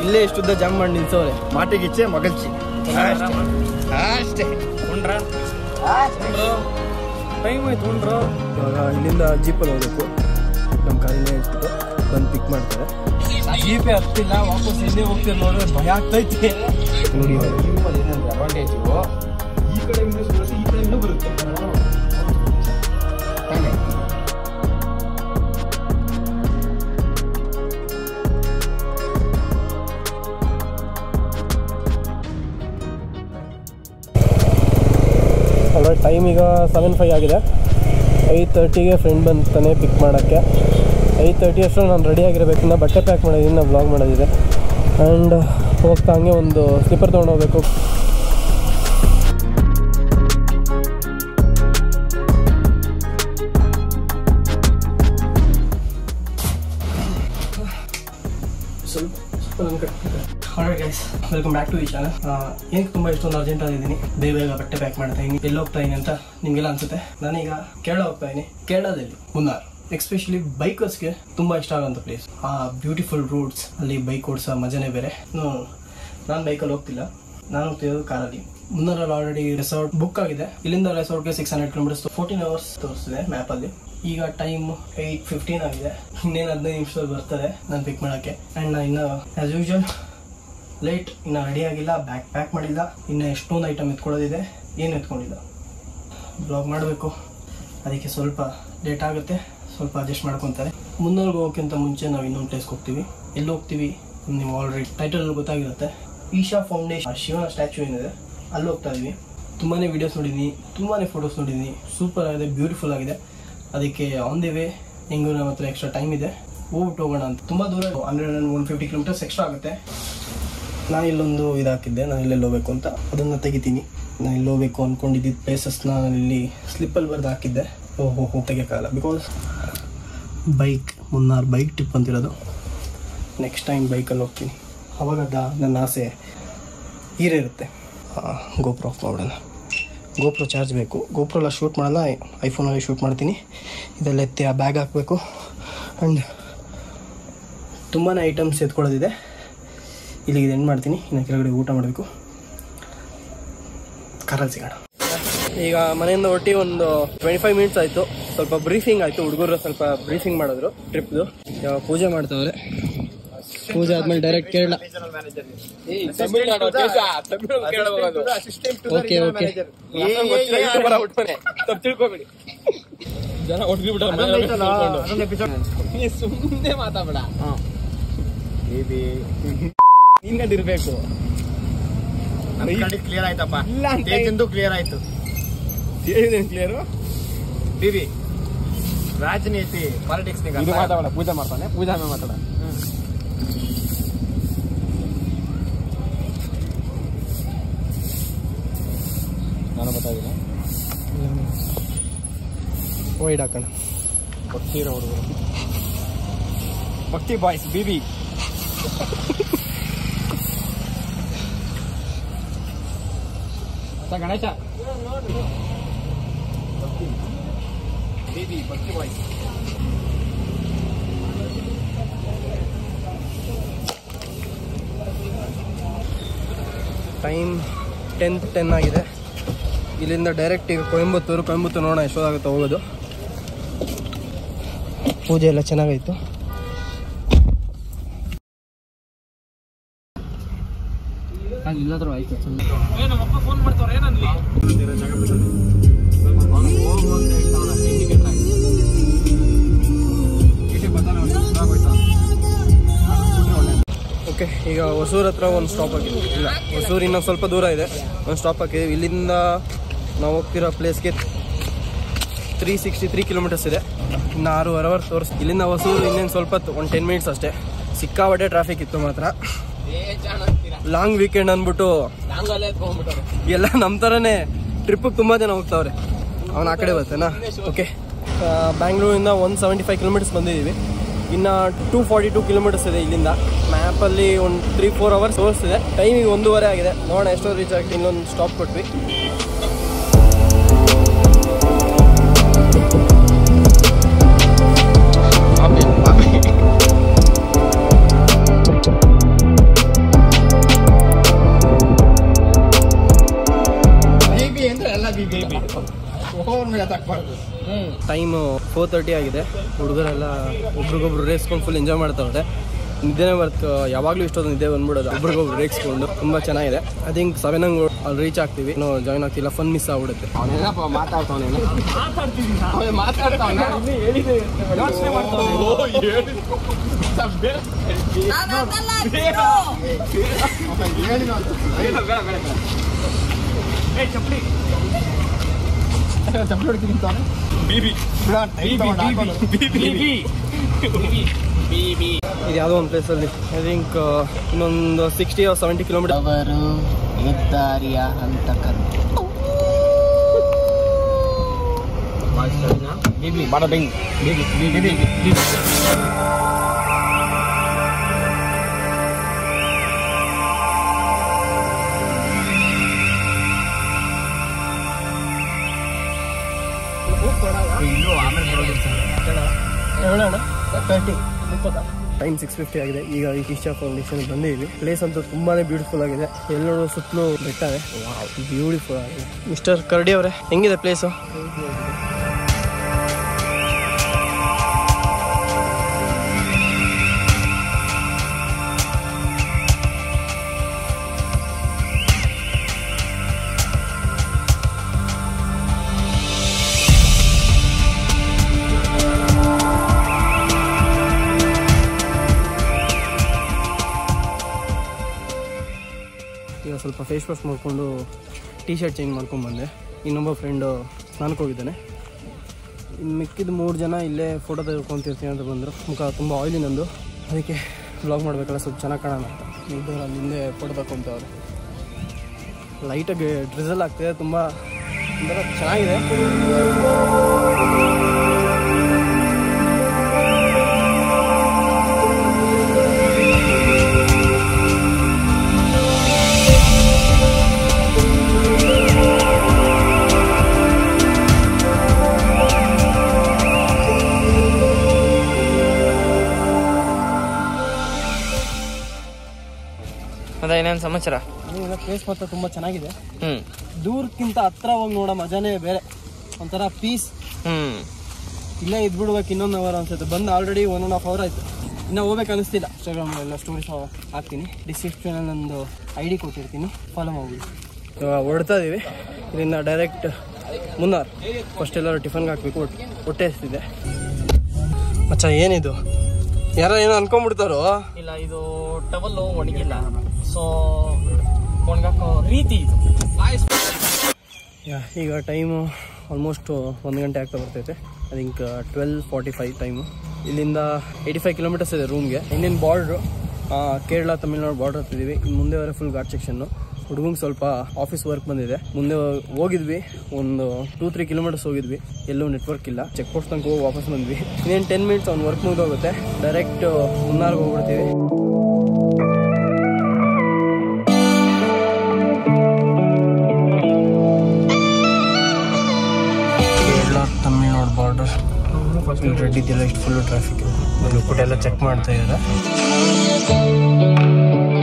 ಇಲ್ಲೇ ಇಷ್ಟುದ್ದ ಜಾಮ್ ಮಾಡಿ ನಿಲ್ಸವ್ರೆ ಮಾಟಿಗಿಚ್ಚೆ ಮಗಲ್ಚಿ ಅಷ್ಟೇ ಟೈಮ್ ಆಯ್ತು ಉಂಡ್ರು ಇವಾಗ ಇಲ್ಲಿಂದ ಜೀಪಲ್ಲಿ ಹೋಗ್ಬೇಕು ನಮ್ಮ ಕಾರಿನೇ ಇಟ್ಬಿಟ್ಟು ಬಂದು ಪಿಕ್ ಮಾಡ್ತಾರೆ ಜೀಪೇ ಹತ್ತಿಲ್ಲ ವಾಪಸ್ ಎಲ್ಲೇ ಹೋಗ್ತೀರ ನೋಡಿದ್ರೆ ಭಯ ಆಗ್ತೈತಿ ನೋಡಿ ಅಡ್ವಾಂಟೇಜು ಈ ಕಡೆಯಿಂದ ಬರುತ್ತೆ ಈ ಕಡೆಯಿಂದ ಬರುತ್ತೆ ಅಲ್ಲ ಟೈಮ್ ಈಗ ಸೆವೆನ್ ಫೈವ್ ಆಗಿದೆ ಏಯ್ಟ್ ತರ್ಟಿಗೆ ಫ್ರೆಂಡ್ ಬಂತಾನೆ ಪಿಕ್ ಮಾಡೋಕ್ಕೆ ಏಯ್ಟ್ ತರ್ಟಿ ಅಷ್ಟು ನಾನು ರೆಡಿ ಆಗಿರಬೇಕು ಇನ್ನು ಬಟ್ಟೆ ಪ್ಯಾಕ್ ಮಾಡೋದಿದ್ದೀನಿ ನಾವು ಬ್ಲಾಗ್ ಮಾಡೋದಿದೆ ಆ್ಯಂಡ್ ಹೋಗ್ತಾ ಹಂಗೆ ಒಂದು ಸ್ಲಿಪ್ಪರ್ ತೊಗೊಂಡು ಹೋಗ್ಬೇಕು hi guys welcome back to ಈ ಚಾನಲ್ ಏನಕ್ಕೆ ತುಂಬ ಇಷ್ಟೊಂದು ಅರ್ಜೆಂಟ್ ಆಗಿದ್ದೀನಿ ಬೇಗ ಬೇಗ ಬಟ್ಟೆ ಪ್ಯಾಕ್ ಮಾಡ್ತಾ ಇದ್ದೀನಿ ಎಲ್ಲಿ ಹೋಗ್ತಾ ಇದ್ದೀನಿ ಅಂತ ನಿಮಗೆಲ್ಲ ಅನ್ಸುತ್ತೆ ನಾನೀಗ ಕೇರಳ ಹೋಗ್ತಾ ಇದ್ದೀನಿ ಕೇರಳದಲ್ಲಿ ಮುನ್ನಾರ್ ಎಕ್ಸ್ಪೆಷಲಿ ಬೈಕರ್ಸ್ಗೆ ತುಂಬ ಇಷ್ಟ ಆಗೋಂಥ ಪ್ಲೇಸ್ ಆ ಬ್ಯೂಟಿಫುಲ್ ರೂಟ್ಸ್ ಅಲ್ಲಿ ಬೈಕ್ ಓಡಿಸೋ ಮಜಾನೇ ಬೇರೆ ನಾನು ಬೈಕಲ್ಲಿ ಹೋಗ್ತಿಲ್ಲ ನಾನು ಹೋಗ್ತಿರೋದು ಕಾರಲ್ಲಿ ಮುನ್ನಾರಲ್ಲಿ ಆಲ್ರೆಡಿ ರೆಸಾರ್ಟ್ ಬುಕ್ ಆಗಿದೆ ಇಲ್ಲಿಂದ ರೆಸಾರ್ಟ್ಗೆ six hundred kilometres fourteen hours ತೋರಿಸ್ತಿದೆ ಮ್ಯಾಪಲ್ಲಿ ಈಗ ಟೈಮ್ ಏಯ್ಟ್ ಫಿಫ್ಟೀನ್ ಆಗಿದೆ ಇನ್ನೇನು ಹದಿನೈದು ನಿಮಿಷದಲ್ಲಿ ಬರ್ತಾರೆ ನಾನು ಪಿಕ್ ಮಾಡೋಕ್ಕೆ ಆ್ಯಂಡ್ ನಾನು ಇನ್ನು ಆ್ಯಸ್ ಯೂಶುವಲ್ ಲೇಟ್ ಇನ್ನು ರೆಡಿ ಆಗಿಲ್ಲ ಬ್ಯಾಗ್ ಪ್ಯಾಕ್ ಮಾಡಿಲ್ಲ ಇನ್ನು ಎಷ್ಟೊಂದು ಐಟಮ್ ಎತ್ಕೊಳ್ಳೋದಿದೆ ಏನು ಎತ್ಕೊಂಡಿಲ್ಲ ಬ್ಲಾಗ್ ಮಾಡಬೇಕು ಅದಕ್ಕೆ ಸ್ವಲ್ಪ ಲೇಟ್ ಆಗುತ್ತೆ ಸ್ವಲ್ಪ ಅಡ್ಜಸ್ಟ್ ಮಾಡ್ಕೊತಾರೆ ಮುನ್ನೂರ್ಗೆ ಹೋಗೋಕ್ಕಿಂತ ಮುಂಚೆ ನಾವು ಇನ್ನೊಂದು ಪ್ಲೇಸ್ಗೆ ಹೋಗ್ತೀವಿ ಎಲ್ಲಿ ಹೋಗ್ತೀವಿ ನೀವು ಆಲ್ರೆಡಿ ಟೈಟಲ್ ಗೊತ್ತಾಗಿರುತ್ತೆ ಈಶಾ ಫೌಂಡೇಶನ್ ಶಿವನ ಸ್ಟ್ಯಾಚು ಏನಿದೆ ಅಲ್ಲಿ ಹೋಗ್ತಾ ಇದೀವಿ ತುಂಬಾ ವೀಡಿಯೋಸ್ ನೋಡಿದ್ದೀನಿ ತುಂಬಾ ಫೋಟೋಸ್ ನೋಡಿದ್ದೀನಿ ಸೂಪರ್ ಆಗಿದೆ ಬ್ಯೂಟಿಫುಲ್ ಆಗಿದೆ ಅದಕ್ಕೆ ಆನ್ ದಿ ವೇ ಹೆಂಗೂ ನಮ್ಮ ಹತ್ರ ಎಕ್ಸ್ಟ್ರಾ ಟೈಮ್ ಇದೆ ಹೋಗ್ಬಿಟ್ಟು ಹೋಗೋಣ ಅಂತ ತುಂಬ ದೂರ hundred and one fifty kilometres extra ಆಗುತ್ತೆ ನಾನು ಇಲ್ಲೊಂದು ಇದು ಹಾಕಿದ್ದೆ ನಾನು ಇಲ್ಲೆಲ್ಲಿ ಹೋಗ್ಬೇಕು ಅಂತ ಅದನ್ನು ತೆಗಿತೀನಿ ನಾನು ಇಲ್ಲಿ ಹೋಗ್ಬೇಕು ಅಂದ್ಕೊಂಡಿದ್ದ ಪ್ಲೇಸಸ್ನ ನಾನು ಇಲ್ಲಿ ಸ್ಲಿಪ್ಪಲ್ಲಿ ಬರೆದು ಹಾಕಿದ್ದೆ ಓಹೋ ಹೋ ತೆಗಿಯೋಕ್ಕಾಗಲ್ಲ because bike Munnar bike trip ಅಂತಿರೋದು ನೆಕ್ಸ್ಟ್ ಟೈಮ್ ಬೈಕಲ್ಲಿ ಹೋಗ್ತೀನಿ ಅವಾಗ ದ- ನನ್ನ ಆಸೆ ಹೀರೇ ಇರುತ್ತೆ ಗೋಪ್ರೋ ಆಫ್ ಮಾಡೋಣ ಗೋಪ್ರೋ ಚಾರ್ಜ್ ಬೇಕು ಗೋಪ್ರೋ ಎಲ್ಲ ಶೂಟ್ ಮಾಡಲ್ಲ ಐಫೋನಲ್ಲಿ ಶೂಟ್ ಮಾಡ್ತೀನಿ ಇದೆಲ್ಲ ಎತ್ತಿ ಆ ಬ್ಯಾಗ್ ಹಾಕಬೇಕು ಆ್ಯಂಡ್ ತುಂಬಾ ಐಟಮ್ಸ್ ಎತ್ಕೊಳ್ಳೋದಿದೆ ಇಲ್ಲಿಗೆ ಎಂಡ್ ಮಾಡ್ತೀನಿ ಇನ್ನು ಕೆಳಗಡೆ ಊಟ ಮಾಡಬೇಕು ಕಾರಲ್ಲಿ ಸಿಗೋಣ ಈಗ ಮನೆಯಿಂದ ಒಟ್ಟಿ ಒಂದು ಟ್ವೆಂಟಿ ಫೈವ್ ಮಿನಿಟ್ಸ್ ಆಯಿತು ಸ್ವಲ್ಪ ಬ್ರೀಫಿಂಗ್ ಆಯಿತು ಹುಡುಗರು ಸ್ವಲ್ಪ ಬ್ರೀಫಿಂಗ್ ಮಾಡಿದ್ರು ಟ್ರಿಪ್ದು ಇವಾಗ ಪೂಜೆ ಮಾಡ್ತವ್ರೆ ಪೂಜೆ ಆದ್ಮೇಲೆ ಡೈರೆಕ್ಟ್ ಕೇರಳ ಓಕೆ ಓಕೆ ತಿಳ್ಕೊಬೇಡಿ ಜನ ಸುಮ್ಮನೆ ಮಾತಾಡ ನಿನ್ ಕಂಡಿರ್ಬೇಕು ಕ್ಲಿಯರ್ ಆಯ್ತಪ್ಪ ಇಲ್ಲ ಅಂತ ತೇಜಂದು ಕ್ಲಿಯರ್ ಆಯ್ತು ಹೇಳಿದೇನು ಕ್ಲಿಯರು ಬಿಬಿ ರಾಜನೀತಿ ಪಾಲಿಟಿಕ್ಸ್ ಇದು ಮಾತಾಡ ಪೂಜೆ ಮಾಡ್ತಾನೆ ಪೂಜೆ ಆಮೇಲೆ ಮಾತಾಡ ನಾನು ಮಾತಾಡಿಲ್ಲ ವೈಡ್ ಹಾಕೋಣ ಭಕ್ತಿ ಇರೋ ಹುಡುಗರು ಭಕ್ತಿ ಬಾಯ್ಸ್ ಬಿಬಿ ಗಣೇಶ ಬಿಬಿ ಭಕ್ತಿ ಬಾಯ್ಸ್ ಟೈಮ್ ಟೆನ್ ಟೆನ್ ಆಗಿದೆ ಇಲ್ಲಿಂದ ಡೈರೆಕ್ಟ್ ಈಗ ಕೊಯಂಬತ್ತೂರು ಕೊಯಂಬತ್ತೂರು ನೋಡೋಣ ಎಷ್ಟೊತ್ತಾಗುತ್ತೆ ಹೋಗೋದು ಪೂಜೆ ಎಲ್ಲ ಚೆನ್ನಾಗಾಯ್ತು ಇಲ್ಲಾದ್ರೂ ಆಯ್ತು ಓಕೆ ಈಗ ಹೊಸೂರ್ ಹತ್ರ ಒಂದು ಸ್ಟಾಪ್ ಆಗಿದೆ ಇಲ್ಲ ಹೊಸೂರು ಇನ್ನೊಂದು ಸ್ವಲ್ಪ ದೂರ ಇದೆ ಒಂದು ಸ್ಟಾಪ್ ಹಾಕಿದ್ದೀವಿ ಇಲ್ಲಿಂದ ನಾವು ಹೋಗ್ತಿರೋ ಪ್ಲೇಸ್ಗೆ ತ್ರೀ ಸಿಕ್ಸ್ಟಿ ತ್ರೀ ಕಿಲೋಮೀಟರ್ಸ್ ಇದೆ ಇನ್ನು ಆರೂವರೆ ಅವರ್ ತೋರಿಸ್ ಇಲ್ಲಿಂದ ಹೊಸೂರು ಇನ್ನೇನು ಸ್ವಲ್ಪ ಒಂದು ಟೆನ್ ಮಿನಿಟ್ಸ್ ಅಷ್ಟೇ ಸಿಕ್ಕಾಪಟ್ಟೆ ಟ್ರಾಫಿಕ್ ಇತ್ತು ಮಾತ್ರ ಲಾಂಗ್ ವೀಕೆಂಡ್ ಅಂದ್ಬಿಟ್ಟು ಎಲ್ಲ ನಮ್ಮ ಥರನೇ ಟ್ರಿಪ್ಪಿಗೆ ತುಂಬ ಜನ ಹೋಗ್ತಾವ್ರೆ ಅವನು ಆ ಕಡೆ ಬರ್ತಾನಾ ಓಕೆ ಬ್ಯಾಂಗ್ಳೂರಿಂದ ಒನ್ ಸೆವೆಂಟಿ ಫೈವ್ ಕಿಲೋಮೀಟರ್ಸ್ ಬಂದಿದ್ದೀವಿ ಇನ್ನು ಟೂ ಫಾರ್ಟಿ ಟೂ ಕಿಲೋಮೀಟರ್ಸ್ ಇದೆ ಇಲ್ಲಿಂದ ಮ್ಯಾಪಲ್ಲಿ ಒಂದು ತ್ರೀ ಫೋರ್ ಅವರ್ಸ್ ತೋರಿಸ್ತಿದೆ ಟೈಮಿಗೆ ಒಂದೂವರೆ ಆಗಿದೆ ನೋಡೋಣ ಎಷ್ಟೋ ರೀಚ್ ಆಗಿ ಇನ್ನೊಂದು ಸ್ಟಾಪ್ ಕೊಟ್ವಿ ಟೈಮು ಫೋರ್ ತರ್ಟಿ ಆಗಿದೆ ಹುಡುಗರೆಲ್ಲ ಒಬ್ರಿಗೊಬ್ರು ರೇಸ್ಕೊಂಡು ಫುಲ್ ಎಂಜಾಯ್ ಮಾಡ್ತಾವ್ರೆ ನಿದ್ದೆನೇ ಬರ್ತು ಯಾವಾಗಲೂ ಇಷ್ಟೊಂದು ನಿದ್ದೆ ಬಂದ್ಬಿಡೋದು ಒಬ್ರಿಗೊಬ್ರು ರೇಕ್ಸ್ಕೊಂಡು ತುಂಬ ಚೆನ್ನಾಗಿದೆ ಐ ಥಿಂಕ್ ಸೆವೆನ್ ಹಂಗೆ ಅಲ್ಲಿ ರೀಚ್ ಆಗ್ತೀವಿ ಇನ್ನೂ ಜಾಯ್ನ್ ಆಗ್ತಿಲ್ಲ ಫನ್ ಮಿಸ್ ಆಗ್ಬಿಡುತ್ತೆ ಅವನೇನಪ್ಪ ಮಾತಾಡ್ತಾವನೆ ಅವನೇ ಮಾತಾಡ್ತಾವನೆ ಯೋಚನೆ ಇದು ಯಾವುದೋ ಒಂದು ಪ್ಲೇಸಲ್ಲಿ ಐ ಥಿಂಕ್ ಇನ್ನೊಂದು ಸಿಕ್ಸ್ಟಿ ಸೆವೆಂಟಿ ಕಿಲೋಮೀಟರ್ ಅವರು ಹೆದ್ದಾರಿಯ ಹಂತಕರು ಬಾಡ ಬೆಂಗ್ ಹೇಳೋಣ ತರ್ಟಿ ಟೈಮ್ ಸಿಕ್ಸ್ ಫಿಫ್ಟಿ ಆಗಿದೆ ಈಗ ಈ ಇಶಾ ಫೌಂಡೇಶನ್ ಬಂದಿದ್ದೀವಿ ಪ್ಲೇಸ್ ಅಂತೂ ತುಂಬಾನೇ ಬ್ಯೂಟಿಫುಲ್ ಆಗಿದೆ ಎಲ್ಲರೂ ಸುತ್ತಲೂ ಬೆಟ್ಟವೆ ಬ್ಯೂಟಿಫುಲ್ ಆಗಿದೆ ಮಿಸ್ಟರ್ ಕರ್ಡಿ ಅವರೇ ಹೆಂಗಿದೆ ಪ್ಲೇಸು ಈಗ ಸ್ವಲ್ಪ ಫೇಸ್ ವಾಶ್ ಮಾಡಿಕೊಂಡು ಟೀ ಶರ್ಟ್ ಚೇಂಜ್ ಮಾಡ್ಕೊಂಡು ಬಂದೆ ಇನ್ನೊಬ್ಬ ಫ್ರೆಂಡು ಸ್ನಾನಕ್ಕೆ ಹೋಗಿದ್ದಾನೆ ಇನ್ನು ಮಿಕ್ಕಿದ ಮೂರು ಜನ ಇಲ್ಲೇ ಫೋಟೋ ತೆಗೆದುಕೊಂತಿರ್ತೀನಿ ಅಂತ ಬಂದರು ಮುಖ ತುಂಬ ಆಯಿಲಿ ನಂದು ಅದಕ್ಕೆ ಬ್ಲಾಗ್ ಮಾಡಬೇಕಲ್ಲ ಸ್ವಲ್ಪ ಚೆನ್ನಾಗಿ ಕಾಣೋಣ ಅಂತ ಇದ್ದವ್ರು ಅಲ್ಲಿ ಹಿಂದೆ ಫೋಟೋ ತಗೊಂತವ್ರೆ ಲೈಟಾಗಿ ಡ್ರಿಸಲ್ ಆಗ್ತಿದೆ ತುಂಬ ಒಂಥರ ಚೆನ್ನಾಗಿದೆ ಅದೇ ಏನೇನು ಸಮಾಚಾರ ಈಗ ಪ್ಲೇಸ್ ಮಾತ್ರ ತುಂಬ ಚೆನ್ನಾಗಿದೆ ಹ್ಮ್ ದೂರಕ್ಕಿಂತ ಹತ್ರ ಹೋಗಿ ನೋಡೋ ಮಜಾನೇ ಬೇರೆ ಒಂಥರ ಪೀಸ್ ಹ್ಮ್ ಇಲ್ಲೇ ಇದ್ಬಿಡ್ಬೇಕು ಇನ್ನೊಂದು ಅವರ್ ಅನ್ಸುತ್ತೆ ಬಂದು already one and half hour ಆಯ್ತು ಇನ್ನು ಹೋಗ್ಬೇಕು ಅನಿಸ್ತಿಲ್ಲ ಇನ್ಸ್ಟಾಗ್ರಾಮ್ ಎಲ್ಲ ಸ್ಟೋರೀಸ್ ಹಾಕ್ತೀನಿ ಡಿಸ್ಕ್ರಿಪ್ಷನಲ್ಲಿ ನಂದು ಐ ಡಿ ಕೊಟ್ಟಿರ್ತೀನಿ ಫಾಲೋ ಮಾಡ್ಬಿಡಿ ಇವಾಗ ಹೊಡ್ತಾ ಇದೀವಿ ಇದರಿಂದ ಡೈರೆಕ್ಟ್ ಮುನ್ನಾರ್ ಫಸ್ಟ್ ಎಲ್ಲರೂ ಟಿಫನ್ಗೆ ಹಾಕ್ಬೇಕು ಹೊಟ್ಟೆ ಹೊಟ್ಟೆ ಎಷ್ಟಿದೆ ಮಚ್ಚ ಏನಿದು ಯಾರೋ ಏನೋ ಅನ್ಕೊಂಡ್ಬಿಡ್ತಾರೋ ಇಲ್ಲ ಇದು ಟವಲ್ ಒಣಗಿಲ್ಲ ಸೊ ಒಣಗಾಕೋ ರೀತಿ ಇದು ಯಾ ಈಗ ಟೈಮು ಆಲ್ಮೋಸ್ಟ್ ಒಂದು ಗಂಟೆ ಆಗ್ತಾ ಬರ್ತೈತೆ I think twelve forty five time ಇಲ್ಲಿಂದ ಏಯ್ಟಿ ಫೈವ್ ಕಿಲೋಮೀಟರ್ಸ್ ಇದೆ ರೂಮ್ಗೆ Indian border Kerala Tamil Nadu border ಹತ್ತಿದ್ದೀವಿ ಇನ್ನು ಮುಂದೆ ವರೆ ಫುಲ್ ಘಾಟ್ ಸೆಕ್ಷನ್ನು ಹುಡುಗಂಗೆ ಸ್ವಲ್ಪ ಆಫೀಸ್ ವರ್ಕ್ ಬಂದಿದೆ ಮುಂದೆ ಹೋಗಿದ್ವಿ ಒಂದು ಟೂ ತ್ರೀ ಕಿಲೋಮೀಟರ್ಸ್ ಹೋಗಿದ್ವಿ ಎಲ್ಲೂ ನೆಟ್ವರ್ಕ್ ಇಲ್ಲ ಚೆಕ್ ಪೋಸ್ಟ್ ತನಕ ಹೋಗಿ ವಾಪಸ್ ಬಂದ್ವಿ ಇನ್ನೇನು ಟೆನ್ ಮಿನಿಟ್ಸ್ ಅವ್ನು ವರ್ಕ್ ಮುಗಿದೋಗುತ್ತೆ ಡೈರೆಕ್ಟ್ ಮುನ್ನಾರ್ಗೆ ಹೋಗ್ಬಿಡ್ತೀವಿ ಕೇರಳ ತಮಿಳ್ನಾಡು ಬಾರ್ಡರ್ ಇಲ್ಲಿ ರೆಡ್ ಇದೆಯಲ್ಲ ಇಷ್ಟು ಫುಲ್ಲು ಟ್ರಾಫಿಕ್ ಇದೆ ಎಲ್ಲ ಚೆಕ್ ಮಾಡ್ತಾ ಇದ್ದಾರೆ